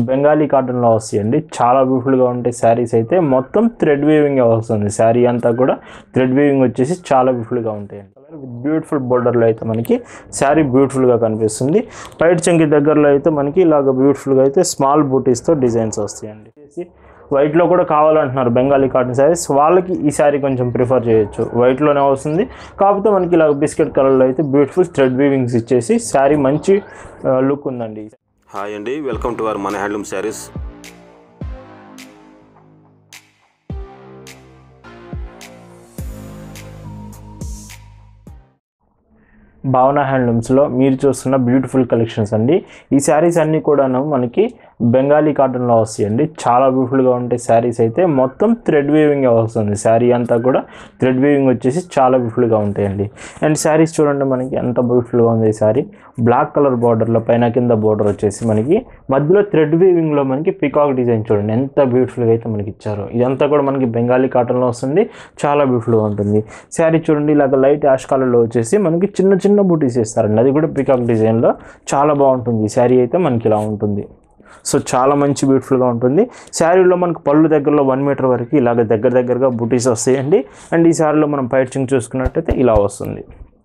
బెంగాలీ కాటన్లో వస్తాయండి చాలా బ్యూటిఫుల్గా ఉంటాయి శారీస్ అయితే మొత్తం థ్రెడ్ వీవింగ్ వస్తుంది శారీ అంతా కూడా థ్రెడ్ వీవింగ్ వచ్చేసి చాలా బ్యూటిఫుల్గా ఉంటాయండి విత్ బ్యూటిఫుల్ బోర్డర్లో అయితే మనకి శారీ బ్యూటిఫుల్గా కనిపిస్తుంది పైట్ చెంకి దగ్గరలో అయితే మనకి ఇలాగ బ్యూటిఫుల్గా అయితే స్మాల్ బూటీస్తో డిజైన్స్ వస్తాయండి చేసి వైట్లో కూడా కావాలంటున్నారు బెంగాలీ కాటన్ శారీస్ వాళ్ళకి ఈ శారీ కొంచెం ప్రిఫర్ చేయొచ్చు వైట్లోనే వస్తుంది కాకపోతే మనకి ఇలా బిస్కెట్ కలర్లో అయితే బ్యూటిఫుల్ థ్రెడ్ వీవింగ్స్ ఇచ్చేసి శారీ మంచి లుక్ ఉందండి హాయ్ అండి వెల్కమ్ టు అవర్ మన హ్యాండ్లూమ్ శారీస్ భావన హ్యాండ్లూమ్స్లో మీరు చూస్తున్న బ్యూటిఫుల్ కలెక్షన్స్ అండి ఈ శారీస్ అన్నీ కూడాను మనకి బెంగాలీ కాటన్లో వస్తాయండి చాలా బ్యూటిఫుల్గా ఉంటాయి శారీస్ అయితే మొత్తం థ్రెడ్ వీవింగ్ వస్తుంది శారీ అంతా కూడా థ్రెడ్ వీవింగ్ వచ్చేసి చాలా బ్యూటిఫుల్గా ఉంటాయండి అండ్ శారీస్ చూడండి మనకి ఎంత బ్యూటిఫుల్గా ఉంది ఈ శారీ బ్లాక్ కలర్ బార్డర్లో పైన కింద బార్డర్ వచ్చేసి మనకి మధ్యలో థ్రెడ్ వీవింగ్లో మనకి పికాక్ డిజైన్ చూడండి ఎంత బ్యూటిఫుల్గా అయితే మనకి ఇచ్చారు ఇదంతా కూడా మనకి బెంగాలీ కాటన్లో వస్తుంది చాలా బ్యూటిఫుల్గా ఉంటుంది శారీ చూడండి ఇలాగ లైట్ యాష్ కలర్లో వచ్చేసి మనకి చిన్న చిన్న బూటీస్ ఇస్తారండి అది కూడా పికాక్ డిజైన్లో చాలా బాగుంటుంది ఈ శారీ అయితే మనకి ఇలా ఉంటుంది సో చాలా మంచి బ్యూటిఫుల్గా ఉంటుంది శారీలో మనకు పళ్ళు దగ్గరలో వన్ మీటర్ వరకు ఇలాగ దగ్గర దగ్గరగా బూటీస్ వస్తాయండి అండ్ ఈ శారీలో మనం పైచింగ్ చూసుకున్నట్టయితే ఇలా వస్తుంది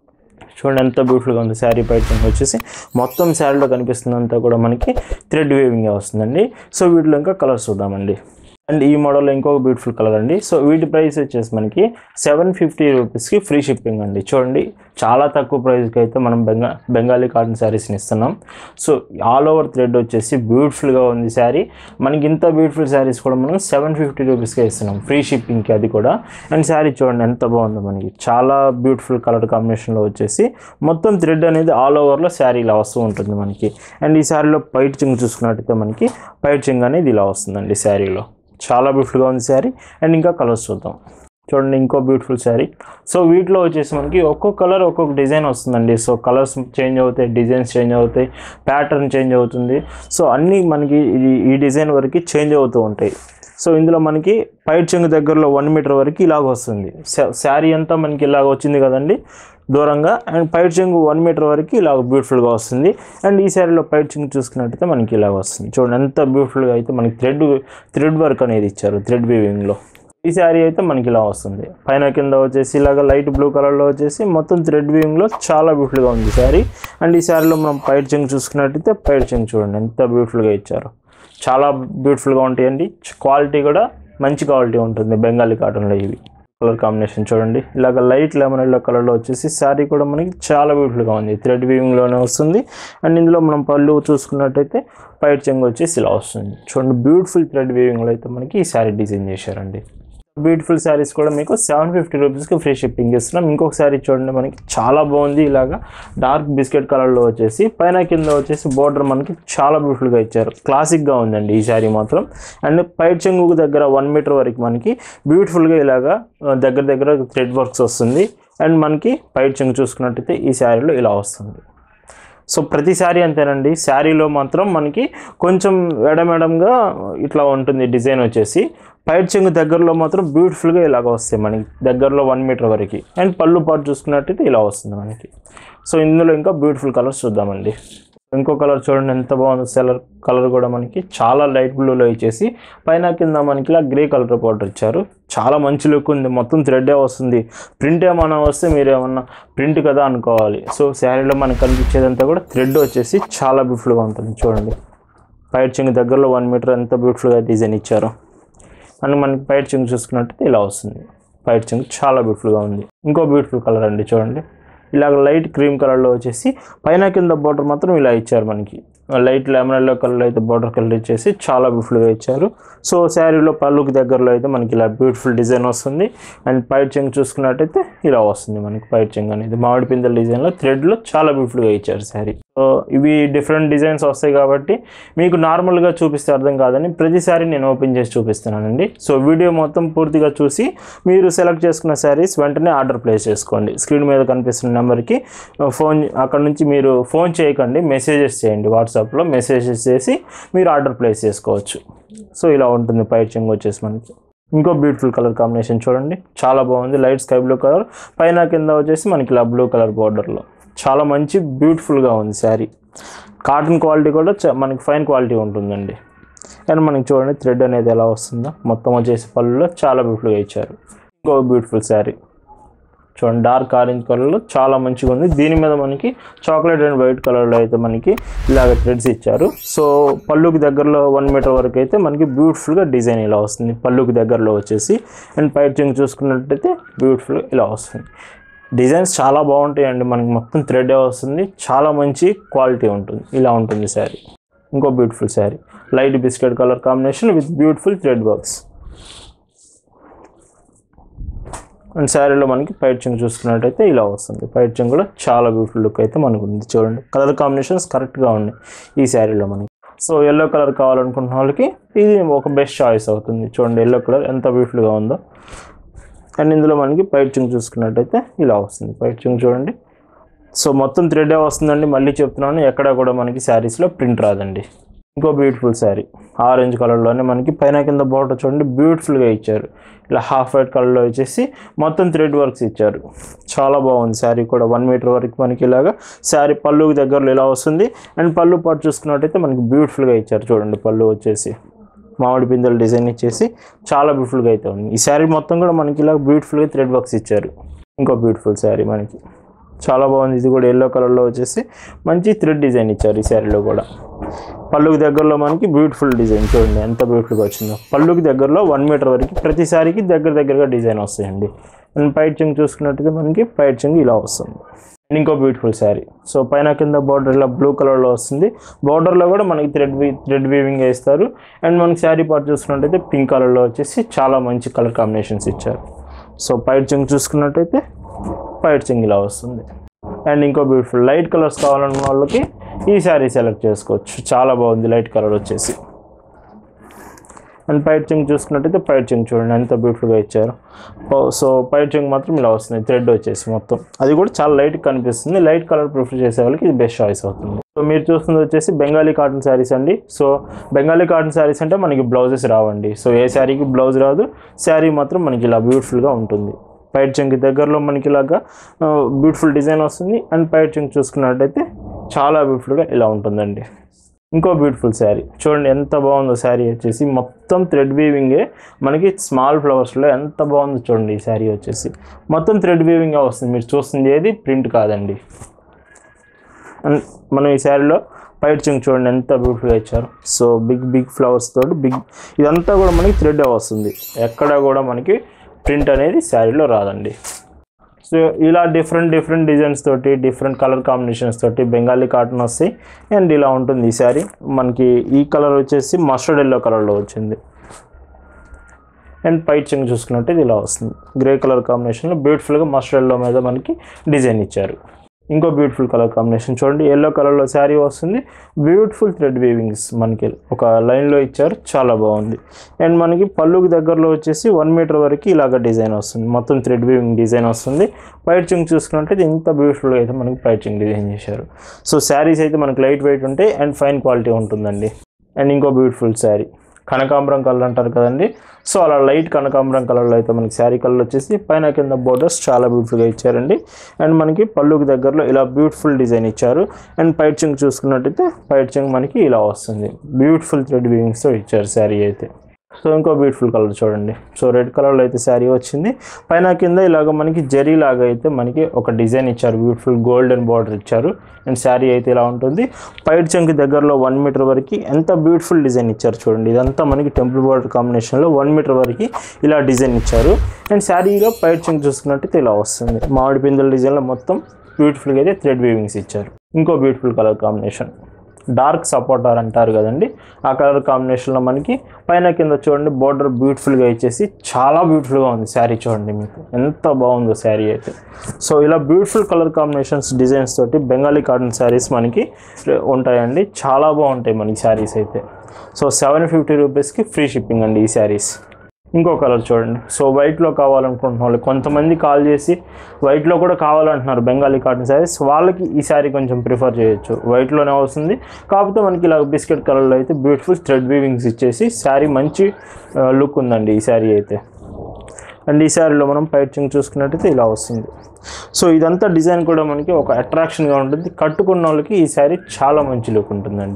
చూడండి ఎంత బ్యూటిఫుల్గా ఉంది శారీ పైచింగ్ వచ్చేసి మొత్తం శారీలో కనిపిస్తుందంతా కూడా మనకి థ్రెడ్ వేవింగ్ వస్తుందండి సో వీటిలో ఇంకా కలర్స్ చూద్దామండి అండ్ ఈ మోడల్లో ఇంకొక బ్యూటిఫుల్ కలర్ అండి సో వీటి ప్రైస్ వచ్చేసి మనకి సెవెన్ ఫిఫ్టీ రూపీస్కి ఫ్రీ షిప్పింగ్ అండి చూడండి చాలా తక్కువ ప్రైస్కి అయితే మనం బెంగా బెంగాలీ కాటన్ శారీస్ని ఇస్తున్నాం సో ఆల్ ఓవర్ థ్రెడ్ వచ్చేసి బ్యూటిఫుల్గా ఉంది శారీ మనకి ఇంత బ్యూటిఫుల్ శారీస్ కూడా మనం సెవెన్ ఫిఫ్టీ రూపీస్కే ఇస్తున్నాం ఫ్రీ షిప్పింగ్కి అది కూడా అండ్ శారీ చూడండి ఎంత బాగుందో మనకి చాలా బ్యూటిఫుల్ కలర్ కాంబినేషన్లో వచ్చేసి మొత్తం థ్రెడ్ అనేది ఆల్ ఓవర్లో శారీ ఇలా వస్తూ ఉంటుంది మనకి అండ్ ఈ శారీలో పైట్ చింగ్ చూసుకున్నట్టయితే మనకి పైట్ చింగ్ అనేది ఇలా వస్తుందండి శారీలో చాలా బ్యూటిఫుల్గా ఉంది శారీ అండ్ ఇంకా కలర్స్ చూద్దాం చూడండి ఇంకో బ్యూటిఫుల్ శారీ సో వీటిలో వచ్చేసి మనకి ఒక్కొక్క కలర్ ఒక్కొక్క డిజైన్ వస్తుందండి సో కలర్స్ చేంజ్ అవుతాయి డిజైన్స్ చేంజ్ అవుతాయి ప్యాటర్న్ చేంజ్ అవుతుంది సో అన్నీ మనకి ఇది ఈ డిజైన్ వరకు చేంజ్ అవుతూ ఉంటాయి సో ఇందులో మనకి పైట్ చెంగు దగ్గరలో వన్ మీటర్ వరకు ఇలాగ వస్తుంది శారీ అంతా మనకి ఇలాగ వచ్చింది కదండి దూరంగా అండ్ పైట్ చెంగు వన్ మీటర్ వరకు ఇలాగ బ్యూటిఫుల్గా వస్తుంది అండ్ ఈ శారీలో పైట్ చెంగు చూసుకున్నట్టయితే మనకి ఇలాగ వస్తుంది చూడండి ఎంత బ్యూటిఫుల్గా అయితే మనకి థ్రెడ్ థ్రెడ్ వర్క్ అనేది ఇచ్చారు థ్రెడ్ వీవింగ్లో ఈ శారీ అయితే మనకి ఇలా వస్తుంది పైన కింద వచ్చేసి ఇలాగ లైట్ బ్లూ కలర్లో వచ్చేసి మొత్తం థ్రెడ్ వీవింగ్లో చాలా బ్యూటిఫుల్గా ఉంది శారీ అండ్ ఈ శారీలో మనం పైట్ చెంగు చూసుకున్నట్టయితే పైట్ చెంగు చూడండి ఎంత బ్యూటిఫుల్గా ఇచ్చారు చాలా బ్యూటిఫుల్గా ఉంటాయండి క్వాలిటీ కూడా మంచి క్వాలిటీ ఉంటుంది బెంగాలీ కాటన్లో ఇవి కలర్ కాంబినేషన్ చూడండి ఇలాగ లైట్ లెమన్ ఎల్లో కలర్లో వచ్చేసి శారీ కూడా మనకి చాలా బ్యూటిఫుల్గా ఉంది థ్రెడ్ వీవింగ్లోనే వస్తుంది అండ్ ఇందులో మనం పళ్ళు చూసుకున్నట్టయితే పైట్ చెంగు వచ్చేసి ఇలా వస్తుంది చూడండి బ్యూటిఫుల్ థ్రెడ్ వీవింగ్లో అయితే మనకి ఈ శారీ డిజైన్ చేశారండి బ్యూటిఫుల్ శారీస్ కూడా మీకు సెవెన్ ఫిఫ్టీ రూపీస్కి ఫ్రీ షిప్పింగ్ ఇస్తున్నాం ఇంకొక శారీ చూడండి మనకి చాలా బాగుంది ఇలాగా డార్క్ బిస్కెట్ కలర్లో వచ్చేసి పైన కింద వచ్చేసి బోర్డర్ మనకి చాలా బ్యూటిఫుల్గా ఇచ్చారు క్లాసిక్గా ఉందండి ఈ శారీ మాత్రం అండ్ పైట్ చెంగుకు దగ్గర వన్ మీటర్ వరకు మనకి బ్యూటిఫుల్గా ఇలాగా ఆ, దగ్గర దగ్గర థ్రెడ్ వర్క్స్ వస్తుంది అండ్ మనకి పైట్ చెంగు చూసుకున్నట్టయితే ఈ శారీలో ఇలా వస్తుంది సో ప్రతి శారీ అంతేనండి శారీలో మాత్రం మనకి కొంచెం ఎడమెడంగా ఇట్లా ఉంటుంది డిజైన్ వచ్చేసి పైట్ చెంగు దగ్గరలో మాత్రం బ్యూటిఫుల్గా ఇలాగ వస్తాయి మనకి దగ్గరలో వన్ మీటర్ వరకు అండ్ పళ్ళు పాటు చూసుకున్నట్టయితే ఇలా వస్తుంది మనకి సో ఇందులో ఇంకా బ్యూటిఫుల్ కలర్స్ చూద్దామండి ఇంకో కలర్ చూడండి ఎంత బాగుంది సెలర్ కలర్ కూడా మనకి చాలా లైట్ బ్లూలో ఇచ్చేసి పైన కింద మనకి ఇలా గ్రే కలర్ పౌడర్ ఇచ్చారు చాలా మంచి లుక్ ఉంది మొత్తం థ్రెడ్డే వస్తుంది ప్రింట్ ఏమైనా వస్తే మీరు ఏమన్నా ప్రింట్ కదా అనుకోవాలి సో శారీలో మనకు కనిపించేదంతా కూడా థ్రెడ్ వచ్చేసి చాలా బ్యూటిఫుల్గా ఉంటుంది చూడండి పైట్ చింగ్ దగ్గరలో వన్ మీటర్ ఎంత బ్యూటిఫుల్గా డిజైన్ ఇచ్చారు అని మనకి పైట్ చింగ్ చూసుకున్నట్టయితే ఇలా వస్తుంది పైట్ చింగ్ చాలా బ్యూటిఫుల్గా ఉంది ఇంకో బ్యూటిఫుల్ కలర్ అండి చూడండి ఇలాగ లైట్ క్రీమ్ కలర్లో వచ్చేసి పైన కింద బార్డర్ మాత్రం ఇలా ఇచ్చారు మనకి లైట్ లెమన్ ఎల్లో కలర్ అయితే బార్డర్ కలర్ ఇచ్చేసి చాలా బ్యూటిఫుల్గా ఇచ్చారు సో శారీలో పళ్ళుకి దగ్గరలో అయితే మనకి ఇలా బ్యూటిఫుల్ డిజైన్ వస్తుంది అండ్ పైట్ చెంగ్ చూసుకున్నట్టయితే ఇలా వస్తుంది మనకి పైట్ చెంగ్ అనేది మామిడి పిందెల డిజైన్లో థ్రెడ్లో చాలా బ్యూటిఫుల్గా ఇచ్చారు శారీ సో ఇవి డిఫరెంట్ డిజైన్స్ వస్తాయి కాబట్టి మీకు నార్మల్గా చూపిస్తే అర్థం కాదని ప్రతిసారి నేను ఓపెన్ చేసి చూపిస్తున్నానండి సో వీడియో మొత్తం పూర్తిగా చూసి మీరు సెలెక్ట్ చేసుకున్న శారీస్ వెంటనే ఆర్డర్ ప్లేస్ చేసుకోండి స్క్రీన్ మీద కనిపిస్తున్న నెంబర్కి ఫోన్ అక్కడ నుంచి మీరు ఫోన్ చేయకండి మెసేజెస్ చేయండి వాట్సాప్లో మెసేజెస్ చేసి మీరు ఆర్డర్ ప్లేస్ చేసుకోవచ్చు సో ఇలా ఉంటుంది పైట్ చెంగు వచ్చేసి మనకి ఇంకో బ్యూటిఫుల్ కలర్ కాంబినేషన్ చూడండి చాలా బాగుంది లైట్ స్కై బ్లూ కలర్ పైన కింద వచ్చేసి మనకి ఇలా బ్లూ కలర్ బార్డర్లో చాలా మంచి బ్యూటిఫుల్గా ఉంది శారీ కాటన్ క్వాలిటీ కూడా చ- మనకి ఫైన్ క్వాలిటీ ఉంటుందండి అండ్ మనకి చూడండి థ్రెడ్ అనేది ఎలా వస్తుందో మొత్తం వచ్చేసి పళ్ళులో చాలా బ్యూటిఫుల్గా ఇచ్చారు ఇంకో బ్యూటిఫుల్ శారీ చూడండి డార్క్ ఆరెంజ్ కలర్లో చాలా మంచిగా ఉంది దీని మీద మనకి చాక్లెట్ అండ్ వైట్ కలర్లో అయితే మనకి ఇలాగ థ్రెడ్స్ ఇచ్చారు సో పళ్ళుకి దగ్గరలో వన్ మీటర్ వరకు అయితే మనకి బ్యూటిఫుల్గా డిజైన్ ఇలా వస్తుంది పళ్ళుకి దగ్గరలో వచ్చేసి అండ్ పైట్ చెంగ్ చూసుకున్నట్టయితే బ్యూటిఫుల్గా ఇలా వస్తుంది డిజైన్స్ చాలా బాగుంటాయండి మనకి మొత్తం థ్రెడ్ వస్తుంది చాలా మంచి క్వాలిటీ ఉంటుంది ఇలా ఉంటుంది శారీ ఇంకో beautiful sari light biscuit colour combination with beautiful thread works and శారీలో మనకి పైట్ చెంగు చూసుకున్నట్టయితే ఇలా వస్తుంది పైట్ చెంగు కూడా చాలా బ్యూటిఫుల్ లుక్ అయితే మనకు ఉంది చూడండి కలర్ కాంబినేషన్స్ కరెక్ట్గా ఉన్నాయి ఈ శారీలో మనకి సో ఎల్లో కలర్ కావాలనుకున్న వాళ్ళకి ఇది ఒక బెస్ట్ చాయిస్ అవుతుంది చూడండి ఎల్లో కలర్ ఎంత బ్యూటిఫుల్గా ఉందో అండ్ ఇందులో మనకి పైట్ చెంగు చూసుకున్నట్టయితే ఇలా వస్తుంది పైట్ చెంగు చూడండి సో మొత్తం థ్రెడ్ వస్తుందండి మళ్ళీ చెప్తున్నాను ఎక్కడ కూడా మనకి శారీస్లో ప్రింట్ రాదండి ఇంకో బ్యూటిఫుల్ శారీ ఆరెంజ్ కలర్లోనే మనకి పైన కింద బార్డర్ చూడండి బ్యూటిఫుల్గా ఇచ్చారు ఇలా హాఫ్ వైట్ కలర్లో వచ్చేసి మొత్తం థ్రెడ్ వర్క్స్ ఇచ్చారు చాలా బాగుంది శారీ కూడా వన్ మీటర్ వరకు మనకి ఇలాగా శారీ పళ్ళుకి దగ్గరలో ఇలా వస్తుంది అండ్ పళ్ళు పాటు చూసుకున్నట్టయితే మనకి బ్యూటిఫుల్గా ఇచ్చారు చూడండి పళ్ళు వచ్చేసి మామిడి పిందెల డిజైన్ ఇచ్చేసి చాలా బ్యూటిఫుల్గా అయితే ఉంది ఈ శారీ మొత్తం కూడా మనకి ఇలా బ్యూటిఫుల్గా థ్రెడ్ వర్క్స్ ఇచ్చారు ఇంకో బ్యూటిఫుల్ శారీ మనకి చాలా బాగుంది ఇది కూడా ఎల్లో కలర్లో వచ్చేసి మంచి థ్రెడ్ డిజైన్ ఇచ్చారు ఈ శారీలో కూడా పళ్ళుకి దగ్గరలో మనకి బ్యూటిఫుల్ డిజైన్ చూడండి ఎంత బ్యూటిఫుల్గా వచ్చిందో పళ్ళుకి దగ్గరలో వన్ మీటర్ వరకు ప్రతి శారీకి దగ్గర దగ్గరగా డిజైన్ వస్తాయండి అండ్ పైట్ చెంగు చూసుకున్నట్టయితే మనకి పైట్ చెంగు ఇలా వస్తుంది అండ్ ఇంకో బ్యూటిఫుల్ శారీ సో పైన కింద బార్డర్ ఇలా బ్లూ కలర్లో వస్తుంది బార్డర్లో కూడా మనకి థ్రెడ్ వీ థ్రెడ్ వీవింగ్ వేస్తారు అండ్ మనకి శారీ పార్ట్ చూసుకున్నట్టయితే పింక్ కలర్లో వచ్చేసి చాలా మంచి కలర్ కాంబినేషన్స్ ఇచ్చారు సో పైట్ చెంగు చూసుకున్నట్టయితే పైట్ చెంగు ఇలా వస్తుంది అండ్ ఇంకో బ్యూటిఫుల్ లైట్ కలర్స్ కావాలన్న వాళ్ళకి ఈ శారీ సెలెక్ట్ చేసుకోవచ్చు చాలా బాగుంది లైట్ కలర్ వచ్చేసి అండ్ పైట్ చెంగ్ చూసుకున్నట్టయితే పైట్ చెంగ్ చూడండి ఎంత బ్యూటిఫుల్గా ఇచ్చారు సో పైట్ చెంగ్ మాత్రం ఇలా వస్తుంది థ్రెడ్ వచ్చేసి మొత్తం అది కూడా చాలా లైట్ కనిపిస్తుంది లైట్ కలర్ ప్రిఫర్ చేసే వాళ్ళకి ఇది బెస్ట్ చాయిస్ అవుతుంది సో మీరు చూస్తుంది వచ్చేసి బెంగాలీ కాటన్ శారీస్ అండి సో బెంగాలీ కాటన్ శారీస్ అంటే మనకి బ్లౌజెస్ రావండి సో ఏ శారీకి బ్లౌజ్ రాదు శారీ మాత్రం మనకి ఇలా బ్యూటిఫుల్గా ఉంటుంది పైట్ చెంకి దగ్గరలో మనకి ఇలాగా బ్యూటిఫుల్ డిజైన్ వస్తుంది అండ్ పైట్ చెంక్ చూసుకున్నట్టయితే చాలా బ్యూటిఫుల్గా ఇలా ఉంటుందండి ఇంకో బ్యూటిఫుల్ శారీ చూడండి ఎంత బాగుందో శారీ వచ్చేసి మొత్తం థ్రెడ్ వీవింగే మనకి స్మాల్ ఫ్లవర్స్లో ఎంత బాగుందో చూడండి ఈ శారీ వచ్చేసి మొత్తం థ్రెడ్ వీవింగే వస్తుంది మీరు చూస్తుంది ఏది ప్రింట్ కాదండి అండ్ మనం ఈ శారీలో పైట్ చింగ్ చూడండి ఎంత బ్యూటిఫుల్గా ఇచ్చారు సో బిగ్ బిగ్ ఫ్లవర్స్ తోటి బిగ్ ఇదంతా కూడా మనకి థ్రెడ్ వస్తుంది ఎక్కడ కూడా మనకి ప్రింట్ అనేది శారీలో రాదండి సో ఇలా డిఫరెంట్ డిఫరెంట్ డిజైన్స్ తోటి డిఫరెంట్ కలర్ కాంబినేషన్స్ తోటి బెంగాలీ కాటన్ వస్తాయి అండ్ ఇలా ఉంటుంది ఈ శారీ మనకి ఈ కలర్ వచ్చేసి మస్టర్డ్ ఎల్లో కలర్లో వచ్చింది అండ్ పైట్ చెంగ్ చూసుకున్నట్టు ఇది ఇలా వస్తుంది గ్రే కలర్ కాంబినేషన్లో బ్యూటిఫుల్గా మస్టర్డ్ ఎల్లో మీద మనకి డిజైన్ ఇచ్చారు ఇంకో బ్యూటిఫుల్ కలర్ కాంబినేషన్ చూడండి ఎల్లో కలర్లో శారీ వస్తుంది బ్యూటిఫుల్ థ్రెడ్ వీవింగ్స్ మనకి ఒక లైన్లో ఇచ్చారు చాలా బాగుంది అండ్ మనకి పళ్ళుకి దగ్గరలో వచ్చేసి వన్ మీటర్ వరకు ఇలాగ డిజైన్ వస్తుంది మొత్తం థ్రెడ్ వీవింగ్ డిజైన్ వస్తుంది పైట్ చింగ్ చూసుకుంటే ఇది ఇంత బ్యూటిఫుల్గా అయితే మనకి పైట్ చింగ్ డిజైన్ చేశారు సో శారీస్ అయితే మనకి లైట్ వెయిట్ ఉంటాయి అండ్ ఫైన్ క్వాలిటీ ఉంటుందండి అండ్ ఇంకో బ్యూటిఫుల్ శారీ కనకాంబరం కలర్ అంటారు కదండి సో అలా లైట్ కనకాంబరం కలర్లో అయితే మనకి శారీ కలర్ వచ్చేసి పైన కింద బోర్డర్స్ చాలా బ్యూటిఫుల్గా ఇచ్చారండి అండ్ మనకి పళ్ళుకి దగ్గరలో ఇలా బ్యూటిఫుల్ డిజైన్ ఇచ్చారు అండ్ పైట్ చింగ్ చూసుకున్నట్టయితే పైట్ చింగ్ మనకి ఇలా వస్తుంది బ్యూటిఫుల్ థ్రెడ్ వీవింగ్స్తో ఇచ్చారు శారీ అయితే సో ఇంకో బ్యూటిఫుల్ కలర్ చూడండి సో రెడ్ కలర్లో అయితే శారీ వచ్చింది పైన కింద ఇలాగ మనకి జరీ లాగా అయితే మనకి ఒక డిజైన్ ఇచ్చారు బ్యూటిఫుల్ గోల్డెన్ బార్డర్ ఇచ్చారు అండ్ శారీ అయితే ఇలా ఉంటుంది పైట్ చంకి దగ్గరలో వన్ మీటర్ వరకు ఎంత బ్యూటిఫుల్ డిజైన్ ఇచ్చారు చూడండి ఇదంతా మనకి టెంపుల్ బార్డర్ కాంబినేషన్లో వన్ మీటర్ వరకు ఇలా డిజైన్ ఇచ్చారు అండ్ శారీలో పైట్ చంక్ చూసుకున్నట్టయితే ఇలా వస్తుంది మామిడి పిందెల డిజైన్లో మొత్తం బ్యూటిఫుల్గా అయితే థ్రెడ్ వీవింగ్స్ ఇచ్చారు ఇంకో బ్యూటిఫుల్ కలర్ కాంబినేషన్ డార్క్ సపోర్టర్ అంటారు కదండి ఆ కలర్ కాంబినేషన్లో మనకి పైన కింద చూడండి బార్డర్ బ్యూటిఫుల్గా ఇచ్చేసి చాలా బ్యూటిఫుల్గా ఉంది శారీ చూడండి మీకు ఎంత బాగుందో శారీ అయితే సో ఇలా బ్యూటిఫుల్ కలర్ కాంబినేషన్స్ డిజైన్స్ తోటి బెంగాలీ కాటన్ శారీస్ మనకి ఉంటాయండి చాలా బాగుంటాయి మనకి శారీస్ అయితే సో సెవెన్ ఫిఫ్టీ రూపీస్కి ఫ్రీ షిప్పింగ్ అండి ఈ శారీస్ ఇంకో కలర్ చూడండి సో వైట్లో కావాలనుకుంటున్న వాళ్ళు కొంతమంది కాల్ చేసి వైట్లో కూడా కావాలంటున్నారు బెంగాలీ కాటన్ శారీస్ వాళ్ళకి ఈ శారీ కొంచెం ప్రిఫర్ చేయొచ్చు వైట్లోనే వస్తుంది కాకపోతే మనకి ఇలా బిస్కెట్ కలర్లో అయితే బ్యూటిఫుల్ థ్రెడ్ వీవింగ్స్ ఇచ్చేసి శారీ మంచి లుక్ ఉందండి ఈ శారీ అయితే అండ్ ఈ శారీలో మనం పైచింగ్ చూసుకున్నట్టయితే ఇలా వస్తుంది సో ఇదంతా డిజైన్ కూడా మనకి ఒక అట్రాక్షన్గా ఉంటుంది కట్టుకున్న వాళ్ళకి ఈ శారీ చాలా మంచి లుక్ ఉంటుందండి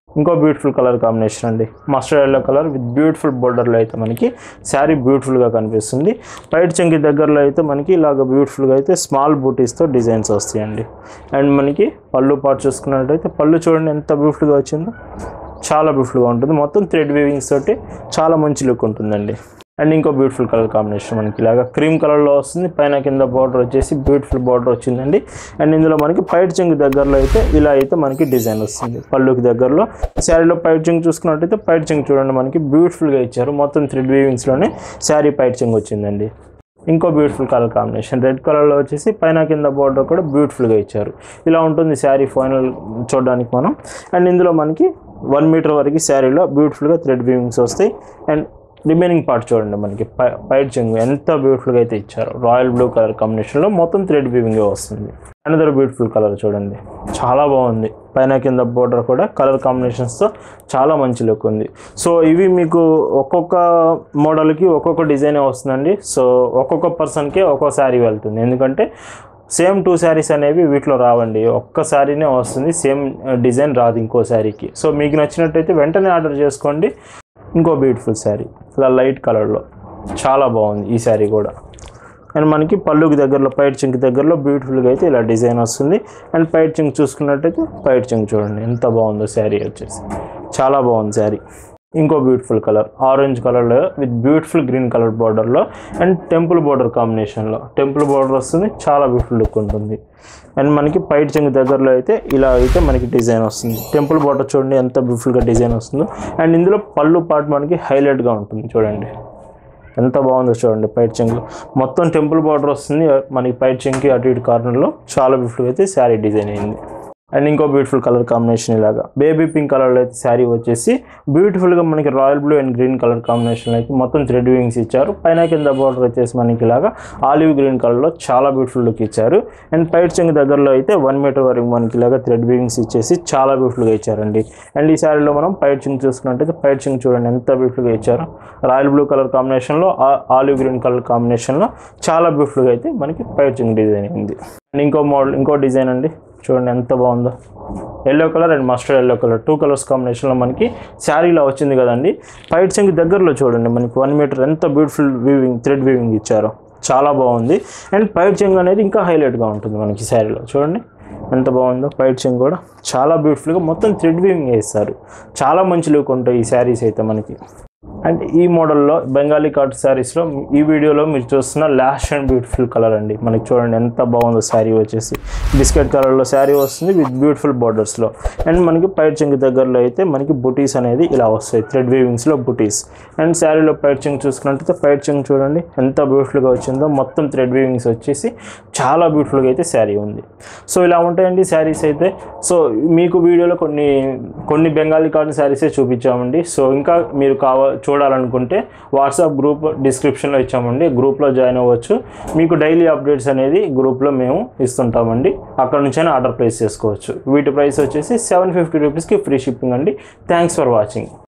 ఇంకో బ్యూటిఫుల్ కలర్ కాంబినేషన్ అండి mustard yellow colour with beautiful బోర్డర్లో అయితే మనకి శారీ బ్యూటిఫుల్గా కనిపిస్తుంది పైట్ చెంకి దగ్గరలో అయితే మనకి ఇలాగ బ్యూటిఫుల్గా అయితే స్మాల్ బూటీస్తో డిజైన్స్ వస్తాయండి అండ్ మనకి పళ్ళు పాటు చూసుకున్నట్టయితే పళ్ళు చూడండి ఎంత బ్యూటిఫుల్గా వచ్చిందో చాలా బ్యూటిఫుల్గా ఉంటుంది మొత్తం థ్రెడ్ వీవింగ్స్ తోటి చాలా మంచి లుక్ ఉంటుందండి అండ్ ఇంకో బ్యూటిఫుల్ కలర్ కాంబినేషన్ మనకి ఇలాగా క్రీమ్ కలర్లో వస్తుంది పైన కింద బార్డర్ వచ్చేసి బ్యూటిఫుల్ బార్డర్ వచ్చిందండి అండ్ ఇందులో మనకి పైట్ చెంగు దగ్గరలో అయితే ఇలా అయితే మనకి డిజైన్ వస్తుంది పళ్ళుకి దగ్గరలో శారీలో పైట్ చెంగు చూసుకున్నట్టయితే పైట్ చెంగు చూడండి మనకి బ్యూటిఫుల్గా ఇచ్చారు మొత్తం థ్రెడ్ వీవింగ్స్లోనే శారీ పైట్ చెంగు వచ్చిందండి ఇంకో బ్యూటిఫుల్ కలర్ కాంబినేషన్ రెడ్ కలర్లో వచ్చేసి పైన కింద బార్డర్ కూడా బ్యూటిఫుల్గా ఇచ్చారు ఇలా ఉంటుంది శారీ ఫైనల్ చూడడానికి మనం అండ్ ఇందులో మనకి వన్ మీటర్ వరకు శారీలో బ్యూటిఫుల్గా థ్రెడ్ వీవింగ్స్ వస్తాయి అండ్ రిమైనింగ్ పార్ట్ చూడండి మనకి పై పైట్ చెంగు ఎంత బ్యూటిఫుల్గా అయితే ఇచ్చారు రాయల్ బ్లూ కలర్ కాంబినేషన్లో మొత్తం థ్రెడ్ వీవింగ్ వస్తుంది అనదర్ బ్యూటిఫుల్ కలర్ చూడండి చాలా బాగుంది పైన కింద బోర్డర్ కూడా కలర్ కాంబినేషన్స్తో చాలా మంచి లుక్ ఉంది సో ఇవి మీకు ఒక్కొక్క మోడల్కి ఒక్కొక్క డిజైన్ వస్తుందండి సో ఒక్కొక్క పర్సన్కి ఒక్కో శారీ వెళ్తుంది ఎందుకంటే సేమ్ టూ శారీస్ అనేవి వీటిలో రావండి ఒక్క శారీనే వస్తుంది సేమ్ డిజైన్ రాదు ఇంకో శారీకి సో మీకు నచ్చినట్టయితే వెంటనే ఆర్డర్ చేసుకోండి ఇంకో బ్యూటిఫుల్ శారీ ఇలా లైట్ కలర్లో చాలా బాగుంది ఈ శారీ కూడా అండ్ మనకి పళ్ళుకి దగ్గరలో పైట్ చింక్ దగ్గరలో బ్యూటిఫుల్గా అయితే ఇలా డిజైన్ వస్తుంది అండ్ పైట్ చింక్ చూసుకున్నట్టయితే పైట్ చింక్ చూడండి ఎంత బాగుందో శారీ వచ్చేసి చాలా బాగుంది శారీ ఇంకో బ్యూటిఫుల్ కలర్ ఆరెంజ్ కలర్లో విత్ బ్యూటిఫుల్ గ్రీన్ కలర్ బార్డర్లో అండ్ టెంపుల్ బార్డర్ కాంబినేషన్లో టెంపుల్ బార్డర్ వస్తుంది చాలా బ్యూటిఫుల్ లుక్ ఉంటుంది అండ్ మనకి పైట్ చెంగు దగ్గరలో అయితే ఇలా అయితే మనకి డిజైన్ వస్తుంది టెంపుల్ బార్డర్ చూడండి ఎంత బ్యూటిఫుల్గా డిజైన్ వస్తుందో అండ్ ఇందులో పళ్ళు పార్ట్ మనకి హైలైట్గా ఉంటుంది చూడండి ఎంత బాగుందో చూడండి పైట్ చెంగు మొత్తం టెంపుల్ బార్డర్ వస్తుంది మనకి పైట్ చెంకి అటు ఇటు కార్నర్లో చాలా బ్యూటిఫుల్గా అయితే శారీ డిజైన్ అయింది అండ్ ఇంకో బ్యూటిఫుల్ కలర్ కాంబినేషన్ ఇలాగా బేబీ పింక్ కలర్లో అయితే శారీ వచ్చేసి బ్యూటిఫుల్గా మనకి royal blue and green colour combination అయితే మొత్తం థ్రెడ్ వింగ్స్ ఇచ్చారు పైన కింద బార్డర్ వచ్చేసి మనకి ఇలాగా ఆలివ్ గ్రీన్ కలర్లో చాలా బ్యూటిఫుల్ లుక్ ఇచ్చారు అండ్ పైట్ చెంగు దగ్గరలో అయితే వన్ మీటర్ వరకు మనకి ఇలాగా థ్రెడ్ వింగ్స్ ఇచ్చేసి చాలా బ్యూటిఫుల్గా ఇచ్చారండి అండ్ ఈ శారీలో మనం పైట్ చెంగు చూసుకున్నట్టయితే పైట్ చెంగు చూడండి ఎంత బ్యూటిఫుల్గా ఇచ్చారు రాయల్ బ్లూ కలర్ కాంబినేషన్లో ఆలివ్ గ్రీన్ కలర్ కాంబినేషన్లో చాలా బ్యూటిఫుల్గా అయితే మనకి పైట్ చెంగు డిజైన్ అయింది అండ్ ఇంకో మోడల్ ఇంకో డిజైన్ అండి చూడండి ఎంత బాగుందో yellow colour and mustard yellow colour two colours కాంబినేషన్లో మనకి శారీలో వచ్చింది కదండి పైట్ సింగ్ దగ్గరలో చూడండి మనకి వన్ మీటర్ ఎంత బ్యూటిఫుల్ వీవింగ్ థ్రెడ్ వీవింగ్ ఇచ్చారో చాలా బాగుంది అండ్ పైట్ చెంగ్ అనేది ఇంకా హైలైట్గా ఉంటుంది మనకి శారీలో చూడంండి ఎంత బాగుందో పైట్ చెంగ్ కూడా చాలా బ్యూటిఫుల్గా మొత్తం థ్రెడ్ వీవింగ్ వేస్తారు చాలా మంచి లుక్ ఉంటాయి ఈ శారీస్ అయితే మనకి అండ్ ఈ మోడల్లో బెంగాలీ కాట్ శారీస్లో ఈ వీడియోలో మీరు చూస్తున్న లాస్ట్ అండ్ బ్యూటిఫుల్ కలర్ అండి మనకి చూడండి ఎంత బాగుందో శారీ వచ్చేసి బిస్కెట్ కలర్లో శారీ వస్తుంది విత్ బ్యూటిఫుల్ బార్డర్స్లో అండ్ మనకి పైట్ చెంగు దగ్గరలో అయితే మనకి బుటీస్ అనేది ఇలా వస్తాయి థ్రెడ్ వీవింగ్స్లో బుటీస్ అండ్ శారీలో పైట్ చెంగు చూసుకున్నట్టయితే పైట్ చెంగు చూడండి ఎంత బ్యూటిఫుల్గా వచ్చిందో మొత్తం థ్రెడ్ వీవింగ్స్ వచ్చేసి చాలా బ్యూటిఫుల్గా అయితే శారీ ఉంది సో ఇలా ఉంటాయండి శారీస్ అయితే సో మీకు వీడియోలో కొన్ని కొన్ని బెంగాలీ కాటన్ శారీసే చూపించామండి సో ఇంకా మీరు కావ చూడాలనుకుంటే వాట్సాప్ గ్రూప్ డిస్క్రిప్షన్లో ఇచ్చామండి గ్రూప్లో జాయిన్ అవ్వచ్చు మీకు డైలీ అప్డేట్స్ అనేది గ్రూప్లో మేము ఇస్తుంటామండి అక్కడ నుంచైనా ఆర్డర్ ప్లేస్ చేసుకోవచ్చు వీటి ప్రైస్ వచ్చేసి సెవెన్ ఫిఫ్టీ రూపీస్కి ఫ్రీ షిప్పింగ్ అండి థ్యాంక్స్ ఫర్ వాచింగ్